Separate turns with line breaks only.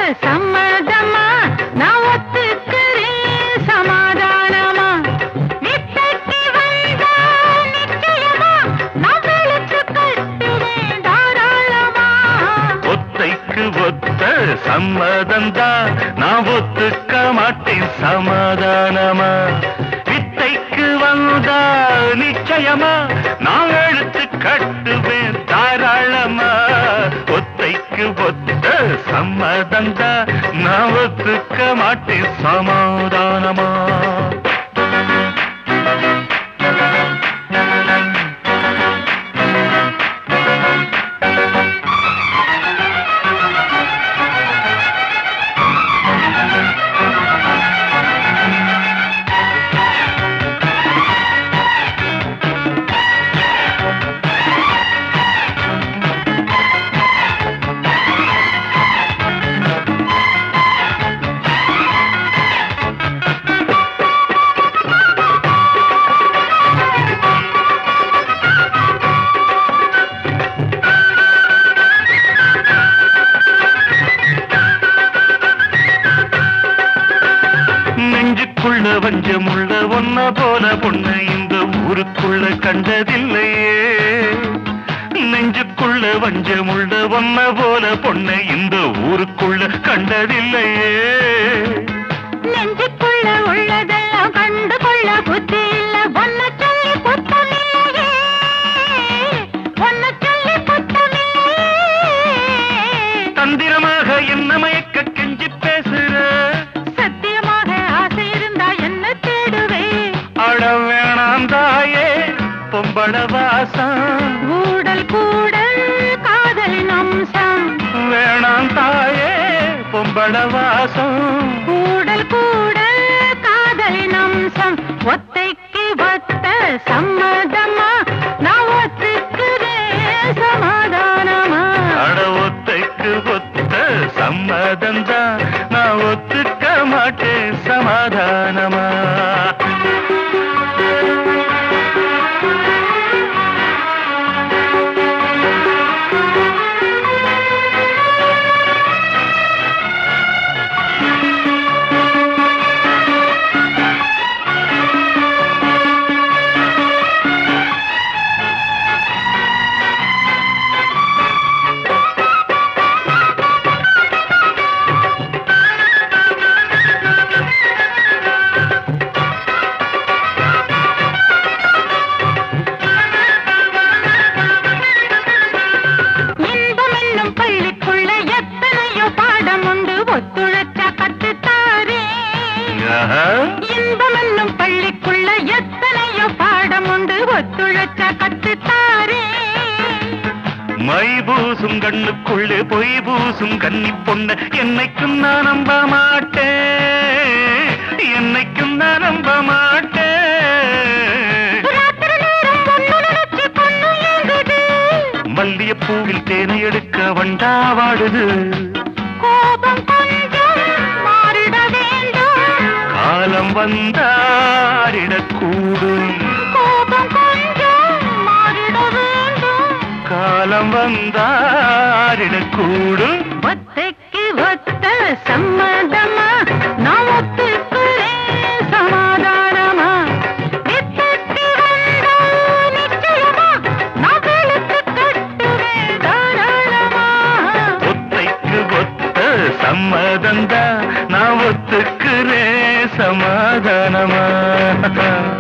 சம்மதமா நான் ஒத்துக்கிறேன் சமாதானமா வித்தைக்கு வந்தா நிச்சயமா நான் வெளுத்து கட்டுவேன் தாராளமா
ஒத்தைக்கு ஒத்த சம்மதந்தா நான் ஒத்துக்க மாட்டேன் சமாதானமா வித்தைக்கு வந்தா நிச்சயமா நான் எழுத்து கட்டுவேன் தாராளமா ஒத்தைக்கு ஒத்த சம்மதந்தா நான் ஒத்துக்க மாட்டேன் சமாதானமா நெஞ்சுக்குள்ள வஞ்சமுள்ள ஒன்ன போல பொண்ணு இந்த ஊருக்குள்ள கண்டதில்லையே நெஞ்சுக்குள்ள வஞ்சமுள்ள ஒன்ன போல பொண்ணு இந்த ஊருக்குள்ள கண்டதில்லையே
நெஞ்சுக்குள்ள உள்ளதெல்லாம் கண்டு கொள்ள புத்தி இல்ல ஒன்ன சொல்லி குத்தமில்லையே ஒன்ன சொல்லி குத்தமில்லையே
தந்திரமாக என்ன மயக்க கெஞ்சி பேசுற
சத்தியமாக ஆசை இருந்தா என்ன தேடுவே
அட வேணாம் தாயே பொம்பள வாசம்
ஊடல் கூடல் காதலின் அம்சம்
வேணாம் தாயே பொம்பள வாசம்
கூடல் கூடல் காதலின் அம்சம் ஒத்தைக்கு ஒத்த சம்மதமா நான் ஒத்துக்கிறேன் சமாதானமா
அட ஒத்தைக்கு ஒத்த சம்மதந்தா நான் ஒத்துக்க மாட்டேன் சமாதானமா
இன்பம் என்னும் பள்ளிக்குள்ள எத்தனையோ பாடம் உண்டு ஒத்துழைச்சா கத்துத்தாரே
ஆஹா.
இன்பம் என்னும் பள்ளிக்குள்ள எத்தனையோ பாடம் உண்டு ஒத்துழைச்சா கத்துத்தாரே
மை பூசும் கண்ணுக்குள்ளே பொய் பூசும் கன்னி பொண்ண என்னைக்கும் நான் நம்ப மாட்டேன் என்னைக்கும் நான் நம்ப மாட்டேன்
ராத்திரி நேரம் பொண்ணு நினைச்சு பொண்ணு ஏங்குது
மல்லியப்பூவில் தேனை எடுக்க வண்டா வாடுது
கோபம் கொஞ்சம் மாறிட வேண்டும்
காலம் வந்தாரிடக்கூடும்
கோபம் கொஞ்சம் மாறிட வேண்டும்
காலம் வந்தாரிடக்கூடும்
ஒத்தைக்கு ஒத்த சம்மதமா நான் ஒத்துக்கிறேன் சமாதானமா வித்தைக்கு வந்தா நிச்சயமா நான் வெளுத்து கட்டுவேன் தாராளமா
ஒத்தைக்கு ஒத்த சம்மதந்தா நான் ஒத்துக்கிறேன் சமாதானமா